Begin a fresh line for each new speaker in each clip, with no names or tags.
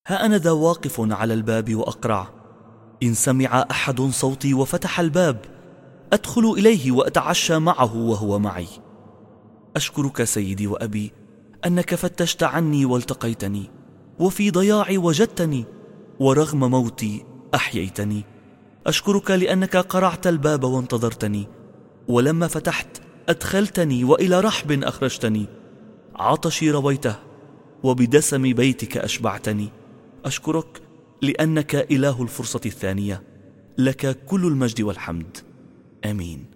ها أنا ذا واقف على الباب وأقرع إن سمع أحد صوتي وفتح الباب أدخل إليه وأتعشى معه وهو معي أشكرك سيدي وأبي أنك فتشت عني والتقيتني وفي ضياعي وجدتني ورغم موتي أحييتني أشكرك لأنك قرعت الباب وانتظرتني ولما فتحت أدخلتني وإلى رحب أخرجتني عطشي رويته وبدسم بيتك أشبعتني أشكرك لأنك إله الفرصة الثانية لك كل المجد والحمد آمين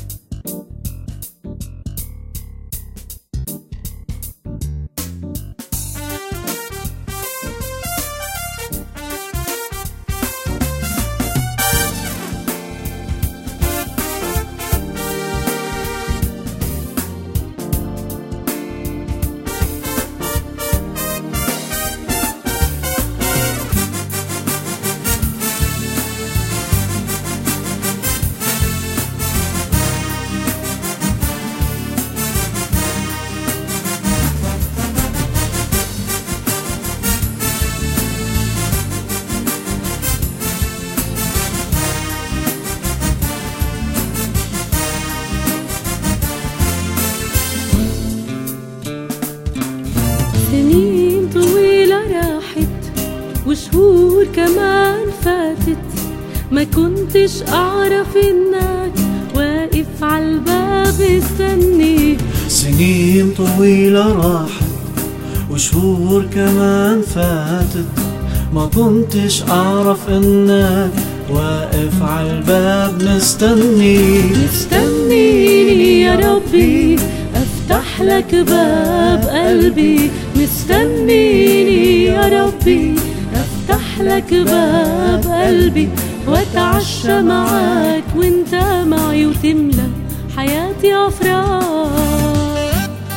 سنين طويلة راحت وشهور كمان فاتت ما كنتش أعرف إنك واقف عالباب استني
سنين طويلة راحت وشهور كمان فاتت ما كنتش أعرف إنك واقف عالباب مستني
مستنيني يا ربي أفتح لك باب قلبي مستنيني يا ربي أفتح لك باب قلبي وأتعشى معاك وانت معي وتملى حياتي أفراح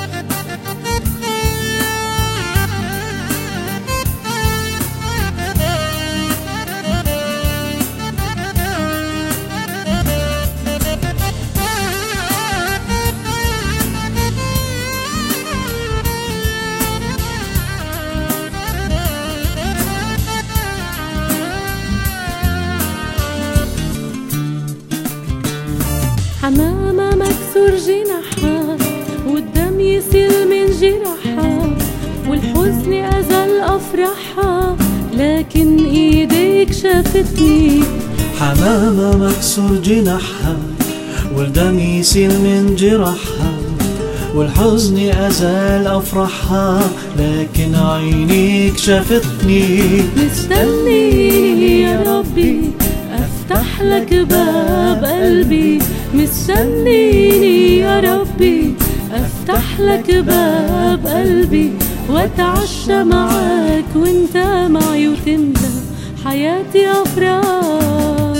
حمامة مكسور جناحها والدم يسيل من جراحها والحزن أزل أفراحها لكن إيديك شافتني
حمامة مكسور جناحها والدم يسيل من جرحها والحزن أزال أفرحها لكن عينيك شافتني
مستنيني يا ربي أفتح لك باب قلبي مستنيني يا ربي أفتح لك باب قلبي وأتعشى معاك وانت معي وتملى حياتي أفراح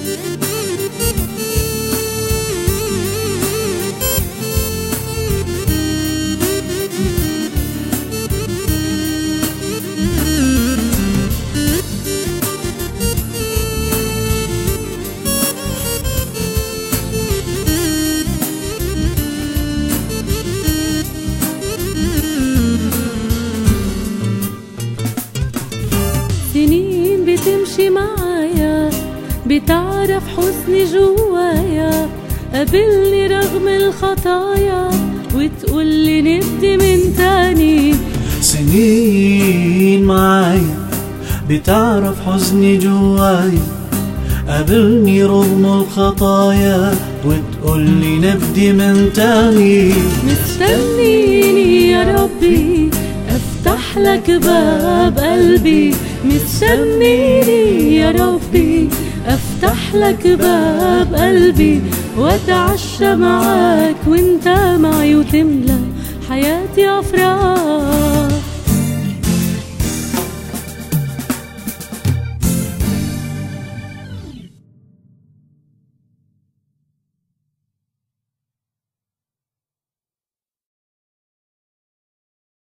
سنين بتمشي معايا بتعرف حزني جوايا قابلني رغم الخطايا وتقولي نبدي من تاني
سنين معايا بتعرف حزني جوايا قابلني رغم الخطايا وتقولي نبدي من تاني
مستنيني يا ربي افتح لك باب قلبي مستنيني يا ربي افتح لك باب قلبي واتعشى معاك وانت معي وتملى حياتي افراح